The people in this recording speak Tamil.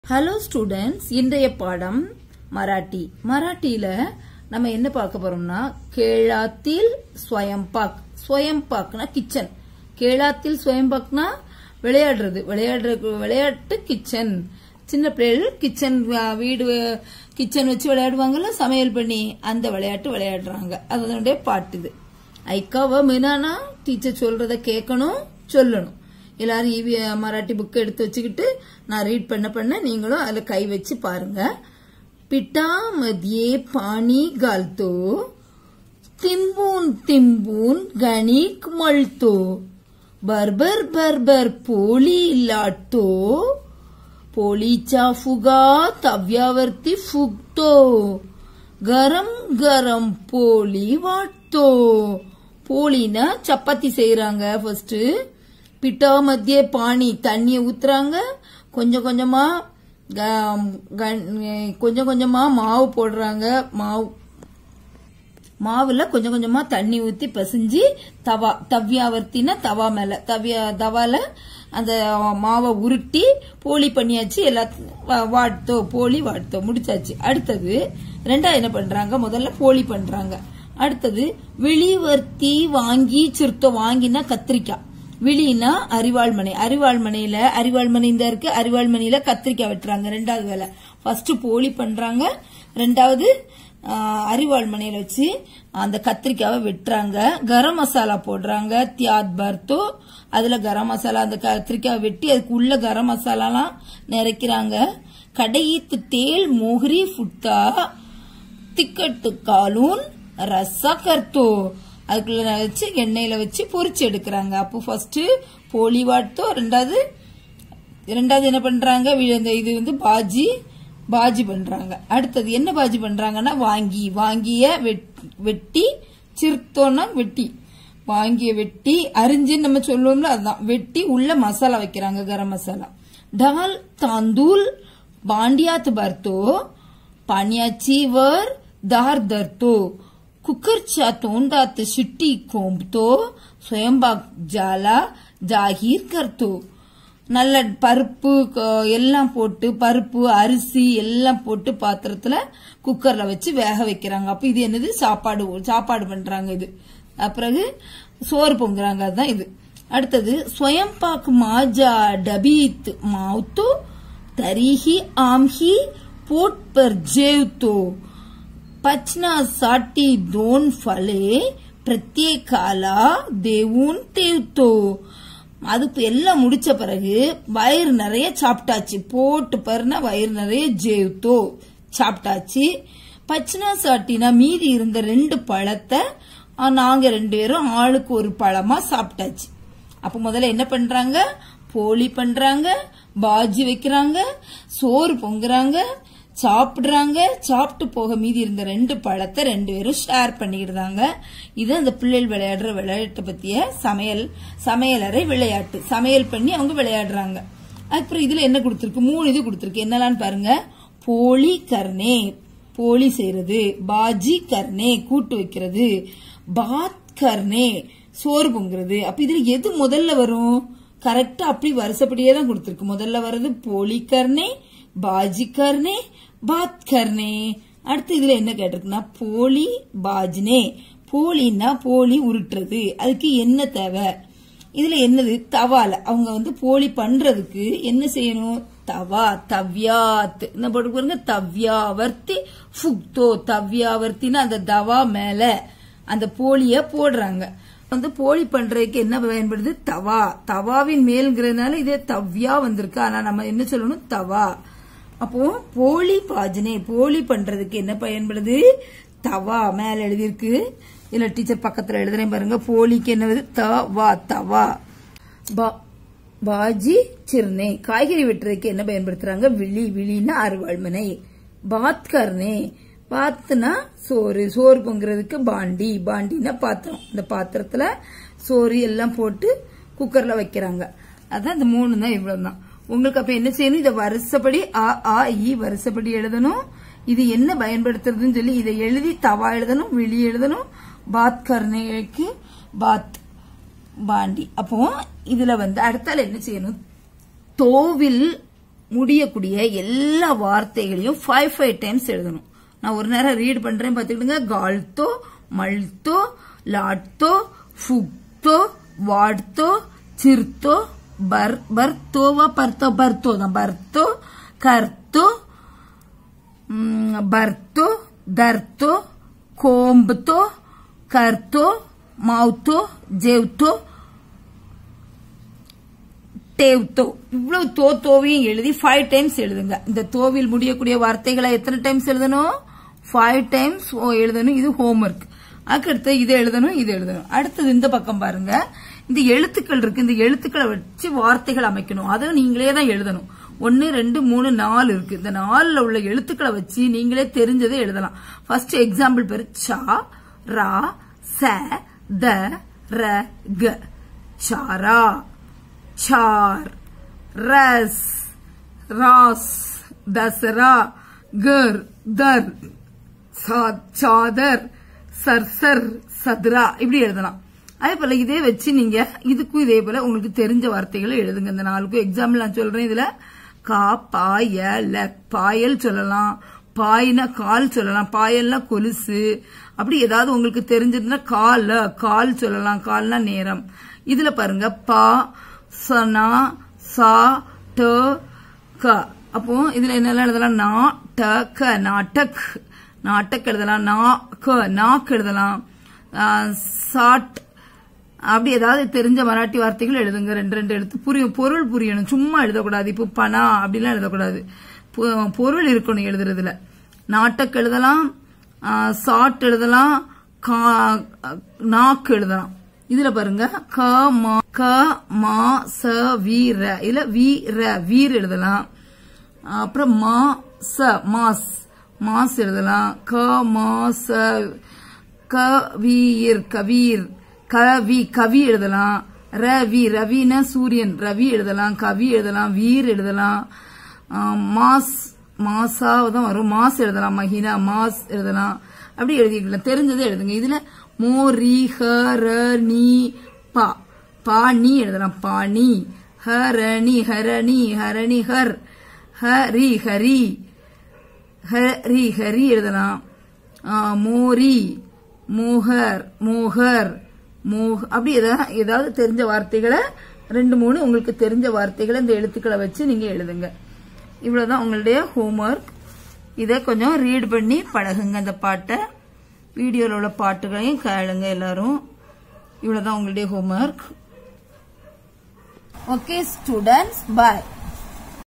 ஹலோ ஸ்டூடெண்ட்ஸ் இன்றைய பாடம் மராட்டி மராட்டியில நம்ம என்ன பார்க்க போறோம்னா கேளாத்தில் ஸ்வயம்பாக் ஸ்வயம்பாக்னா கிச்சன் கேளாத்தில் ஸ்வயம்பாக்னா விளையாடுறது விளையாடுற விளையாட்டு கிச்சன் சின்ன பிள்ளைகள் கிச்சன் வீடு கிச்சன் வச்சு விளையாடுவாங்கல்ல சமையல் பண்ணி அந்த விளையாட்டு விளையாடுறாங்க அதனுடைய பாட்டு இது ஐக்காவ மீனானா டீச்சர் சொல்றத கேட்கணும் சொல்லணும் எல்லாரும் ஈவி மராட்டி புக் எடுத்து வச்சுக்கிட்டு நான் ரீட் பண்ண பண்ண நீங்களும் அதில் கை வச்சு பாருங்க பிட்டா மதியே பாணி गालतो तिंबून तिंबून गणिक मळतो बरबर बरबर पोळी लाटतो पोळीचा फुगा तव्यावरती फुगतो गरम गरम पोळी वाटतो போலினா சப்பாத்தி செய்யறாங்க ஃபர்ஸ்ட் பிட்டா மத்திய பானி தண்ணிய ஊத்துறாங்க கொஞ்சம் கொஞ்சமா கொஞ்சம் கொஞ்சமா மாவு போடுறாங்க மாவு மாவுல கொஞ்சம் கொஞ்சமா தண்ணி ஊத்தி பசிஞ்சு தவா தவ்யாவர்த்தினா தவா மேல தவ்யா தவால அந்த மாவை உருட்டி போலி பண்ணியாச்சு எல்லாத்தையும் வாட்டோ போலி வாட்டோ முடிச்சாச்சு அடுத்தது ரெண்டாவது என்ன பண்றாங்க முதல்ல போலி பண்றாங்க அடுத்தது விழிவர்த்தி வாங்கி சிறுத்தோ வாங்கினா கத்திரிக்காய் விழினா அரிவாள்மனை அரிவாள்மனையில அரிவாள்மனை இந்த இருக்கு அரிவாள்மனையில கத்திரிக்காய் வெட்டுறாங்க ரெண்டாவது வேலை ஃபர்ஸ்ட் போலி பண்றாங்க ரெண்டாவது அரிவாள்மனையில வச்சு அந்த கத்திரிக்காவை வெட்டுறாங்க கரம் மசாலா போடுறாங்க தியாத் பர்த்தோ அதுல கரம் மசாலா அந்த கத்திரிக்காவை வெட்டி அதுக்கு உள்ள கரம் மசாலாலாம் நிறைக்கிறாங்க கடையீத்து தேல் மோஹரி ஃபுட்டா திக்கட்டு காலூன் ரசா கர்த்தோ அதுக்குள்ள வச்சு எண்ணெயில வச்சு பொரிச்சு எடுக்கிறாங்க அப்போ ஃபர்ஸ்ட் போலி வாட்டோ ரெண்டாவது ரெண்டாவது என்ன பண்றாங்க இந்த இது வந்து பாஜி பாஜி பண்றாங்க அடுத்தது என்ன பாஜி பண்றாங்கன்னா வாங்கி வாங்கிய வெட்டி சிறுத்தோன்னா வெட்டி வாங்கிய வெட்டி அரிஞ்சுன்னு நம்ம சொல்லுவோம்ல அதுதான் வெட்டி உள்ள மசாலா வைக்கிறாங்க கரம் மசாலா டால் தாந்தூல் பாண்டியாத் பர்த்தோ पाण्याची वर दार धरतो कुकरच्या तोंडात शिट्टी कोंबतो स्वयंपाक जाला जाहीर करतो நல்ல பருப்பு எல்லாம் போட்டு பருப்பு அரிசி எல்லாம் போட்டு பாத்திரத்துல குக்கர்ல வச்சு வேக வைக்கிறாங்க அப்ப இது என்னது சாப்பாடு சாப்பாடு பண்றாங்க இது பிறகு சோறு பொங்குறாங்க அதுதான் இது அடுத்தது ஸ்வயம்பாக் மாஜா டபீத் மாவுத்து தரிஹி ஆம்ஹி पोट पर जेवतो पचनासाठी दोन फळे பிரத்யேகாலா தேவூன் தேவ்தோ அதுக்கு எல்லாம் முடிச்ச பிறகு வயிறு நிறைய சாப்பிட்டாச்சு போட்டு பருனா வயிறு நிறைய ஜேவ்தோ சாப்பிட்டாச்சு பச்சனா சாட்டினா மீதி இருந்த ரெண்டு பழத்தை நாங்க ரெண்டு பேரும் ஆளுக்கு ஒரு பழமா சாப்பிட்டாச்சு அப்ப முதல்ல என்ன பண்றாங்க போலி பண்றாங்க பாஜி வைக்கிறாங்க சோறு பொங்குறாங்க சாப்பிடுறாங்க சாப்பிட்டு போக மீதி இருந்த ரெண்டு பழத்தை ரெண்டு பேரும் ஷேர் பண்ணிக்கிடுறாங்க இது அந்த பிள்ளைகள் விளையாடுற விளையாட்டை பத்திய சமையல் சமையலறை விளையாட்டு சமையல் பண்ணி அவங்க விளையாடுறாங்க அப்புறம் இதுல என்ன கொடுத்துருக்கு மூணு இது கொடுத்துருக்கு என்னலான்னு பாருங்க போலி கர்னே போலி செய்யறது பாஜி கர்னே கூட்டு வைக்கிறது பாத் கர்னே சோறு பொங்குறது அப்ப இதுல எது முதல்ல வரும் கரெக்டா அப்படி வருஷப்படியே தான் கொடுத்துருக்கு முதல்ல வர்றது போலி கர்னே பாஜி கர்னே பாத் கர்னே அடுத்து இதுல என்ன கேட்டிருக்குன்னா போலி பாஜ்னே போலின்னா போலி உருட்டுறது அதுக்கு என்ன தேவை இதுல என்னது தவால அவங்க வந்து போலி பண்றதுக்கு என்ன செய்யணும் தவா தவ்யாத் என்ன போட்டு பாருங்க தவ்யாவர்த்தி ஃபுக்தோ தவ்யாவர்த்தின்னு அந்த தவா மேல அந்த போலிய போடுறாங்க வந்து போலி பண்றதுக்கு என்ன பயன்படுது தவா தவாவின் மேல்ங்கிறதுனால இதே தவ்யா வந்திருக்கு ஆனா நம்ம என்ன சொல்லணும் தவா அப்போ போலி பாஜனை போலி பண்றதுக்கு என்ன பயன்படுது தவா மேல எழுதியிருக்கு இல்ல டீச்சர் பக்கத்துல எழுதுறேன் பாருங்க போலிக்கு என்ன தவா தவா பாஜி சிறுனே காய்கறி வெட்டுறதுக்கு என்ன பயன்படுத்துறாங்க விழி விழின்னா அருவாள்மனை பாத்கர்னே பாத்துனா சோறு சோறு பொங்குறதுக்கு பாண்டி பாண்டினா பாத்திரம் இந்த பாத்திரத்துல சோறு எல்லாம் போட்டு குக்கர்ல வைக்கிறாங்க அதான் இந்த மூணு தான் இவ்வளவு தான் உங்களுக்கு அப்ப என்ன செய்யணும் இதை வருஷப்படி ஆ ஆ இ வருஷப்படி எழுதணும் இது என்ன பயன்படுத்துறதுன்னு சொல்லி இதை எழுதி தவா எழுதணும் விழி எழுதணும் பாத் கர்ணைக்கு பாத் பாண்டி அப்போ இதுல வந்து அடுத்தால என்ன செய்யணும் தோவில் முடியக்கூடிய எல்லா வார்த்தைகளையும் ஃபைவ் ஃபைவ் டைம்ஸ் எழுதணும் நான் ஒரு நேரம் ரீட் பண்றேன் பாத்துக்கிடுங்க கால்த்தோ மல்த்தோ லாட்தோ ஃபுக்தோ வாட்தோ சிர்த்தோ பர் பர்த்தோவா பர்த்தோ பர்த்தோ தான் பர்த்தோ கர்த்தோ ಮ್, ಬರ್ತು ದರ್ತು ಕೋಂಬ್ತು ಕರ್ತು ಮೌತು ಜೇವ್ತು டேவ்தோ இவ்வளவு தோ தோவையும் எழுதி ஃபைவ் டைம்ஸ் எழுதுங்க இந்த தோவில் முடியக்கூடிய வார்த்தைகளை எத்தனை டைம்ஸ் எழுதணும் ஃபைவ் டைம்ஸ் எழுதணும் இது ஹோம்ஒர்க் அதுக்கடுத்து இது எழுதணும் இது எழுதணும் அடுத்தது இந்த பக்கம் பாருங்க இந்த எழுத்துக்கள் இருக்கு இந்த எழுத்துக்களை வச்சு வார்த்தைகள் அமைக்கணும் அதை நீங்களே தான் எழுதணும் ஒன்னு ரெண்டு மூணு நாலு இருக்கு இந்த நாலுல உள்ள எழுத்துக்களை வச்சு நீங்களே தெரிஞ்சதை எழுதலாம் ஃபர்ஸ்ட் எக்ஸாம்பிள் பேரு சா ரா ச த ர க சாரா चार रस रास दसरा गर दर சா- சாதர் சர்சர் சத்ரா இப்படி எழுதலாம் அதே போல இதே வச்சு நீங்க இதுக்கும் இதே போல உங்களுக்கு தெரிஞ்ச வார்த்தைகளை எழுதுங்க இந்த நாளுக்கும் எக்ஸாம்பிள் நான் சொல்றேன் இதுல கா பாய ல பாயல் சொல்லலாம் பாயினா கால் சொல்லலாம் பாயல்னா கொலுசு அப்படி ஏதாவது உங்களுக்கு தெரிஞ்சிருந்தா கால கால் சொல்லலாம் கால்னா நேரம் இதுல பாருங்க பா சனா சா ட க அப்போ இதுல என்னெல்லாம் எழுதலாம் நா ட க நாட்டக் நாட்டக் எழுதலாம் நா க நாக் எழுதலாம் ஆ, சாட் அப்படி ஏதாவது தெரிஞ்ச மராட்டி வார்த்தைகள் எழுதுங்க ரெண்டு ரெண்டு எழுத்து புரியும் பொருள் புரியணும் சும்மா எழுதக்கூடாது இப்போ பனா அப்படிலாம் எழுதக்கூடாது பொ- பொருள் இருக்கணும் எழுதுறதுல நாட்டக் எழுதலாம் ஆ, சாட் எழுதலாம் கா- நாக்கு எழுதலாம் இதுல பாருங்க க மா க மா ச வீர இதுல வீர வீர் எழுதலாம் அப்புறம் மா ச மாஸ் மாஸ் எழுதலாம் க மா ச கவீர் கவீர் கவி கவி எழுதலாம் ரவி ரவினா சூரியன் ரவி எழுதலாம் கவி எழுதலாம் வீர் எழுதலாம் ஆஹ் மாஸ் மாசா தான் வரும் மாஸ் எழுதலாம் மஹினா மாஸ் எழுதலாம் அப்படி எழுதிக்கலாம் தெரிஞ்சதை எழுதுங்க இதுல மோ ரி ஹ ர நீ பா பாணி எழுதலாம் பாணி ஹரணி ஹரணி ஹரணி ஹர் ஹரி ஹரி ஹரி ஹரி எழுதலாம் ஆ, மோரி மோகர் மோகர் மோக அப்படி ஏதாவது ஏதாவது தெரிஞ்ச வார்த்தைகளை ரெண்டு மூணு உங்களுக்கு தெரிஞ்ச வார்த்தைகளை இந்த எழுத்துக்களை வச்சு நீங்க எழுதுங்க இவ்வளவுதான் உங்களுடைய ஹோம்ஒர்க் இதை கொஞ்சம் ரீட் பண்ணி பழகுங்க அந்த பாட்டை வீடியோவில் உள்ள பாட்டுகளையும் கேளுங்க எல்லாரும் இவ்வளவுதான் உங்களுடைய ஹோம்ஒர்க் ஓகே ஸ்டூடெண்ட்ஸ் பாய்